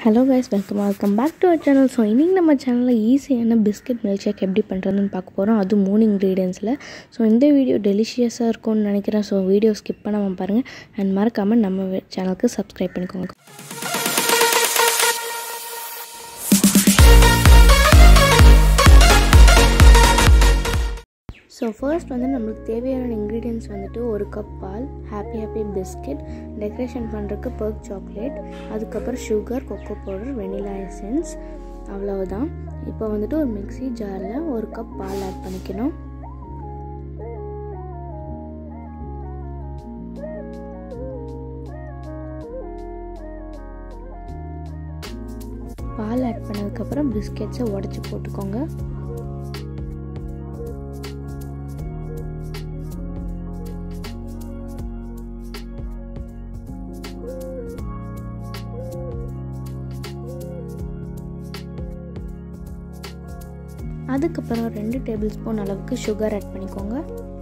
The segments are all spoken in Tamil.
hello guys welcome welcome back to our channel so இன்றைக்கி நம்ம சேனலில் ஈஸியான பிஸ்கட் மில்க் ஷேக் எப்படி பண்ணுறதுன்னு பார்க்க போகிறோம் அதுவும் மூணு இன்க்ரீடியன்ஸில் ஸோ இந்த வீடியோ டெலிஷியஸாக இருக்கும்னு நினைக்கிறேன் ஸோ வீடியோ ஸ்கிப் பண்ணாமல் பாருங்கள் அண்ட் மறக்காமல் நம்ம சேனலுக்கு சப்ஸ்கிரைப் பண்ணிக்கோங்க ஸோ ஃபர்ஸ்ட் வந்து நம்மளுக்கு தேவையான இன்க்ரீடியன்ஸ் வந்துட்டு ஒரு கப் பால் ஹாப்பி ஹாப்பி பிஸ்கெட் டெக்கரேஷன் பண்ணுறதுக்கு பர்க் சாக்லேட் அதுக்கப்புறம் sugar cocoa powder vanilla essence அவ்வளவுதான் இப்போ வந்துட்டு ஒரு மிக்ஸி ஜாரில் ஒரு கப் பால் ஆட் பண்ணிக்கணும் பால் ஆட் பண்ணதுக்கப்புறம் பிஸ்கெட்ஸை உடச்சி போட்டுக்கோங்க அதுக்கப்புறம் ரெண்டு டேபிள் ஸ்பூன் அளவுக்கு சுகர் ஆட் பண்ணிக்கோங்க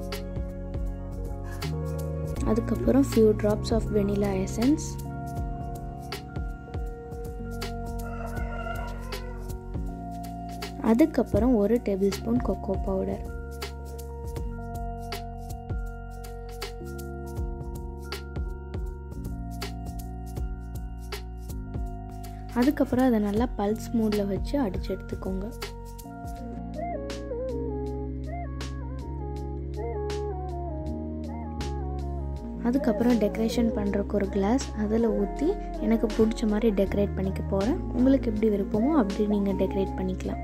அதுக்கப்புறம் few drops of vanilla essence அதுக்கப்புறம் ஒரு டேபிள் ஸ்பூன் கொக்கோ பவுடர் அதுக்கப்புறம் அதை நல்லா பல்ஸ் மூடில் வச்சு அடித்து எடுத்துக்கோங்க அதுக்கப்புறம் டெக்கரேஷன் பண்ணுறக்கு ஒரு கிளாஸ் அதில் ஊற்றி எனக்கு பிடிச்ச மாதிரி டெக்கரேட் பண்ணிக்க போகிறேன் உங்களுக்கு எப்படி விருப்பமோ அப்படி நீங்கள் டெக்கரேட் பண்ணிக்கலாம்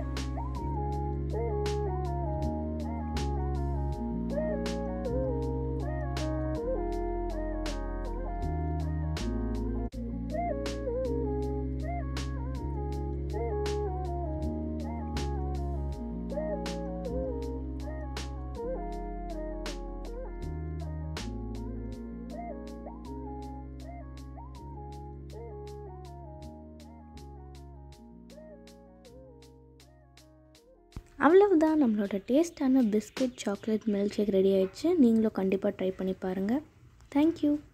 அவ்வளவுதான் நம்மளோட டேஸ்டான biscuit chocolate milkshake ready ஆயிடுச்சு நீங்களும் கண்டிப்பாக ட்ரை பண்ணி பாருங்கள் தேங்க்யூ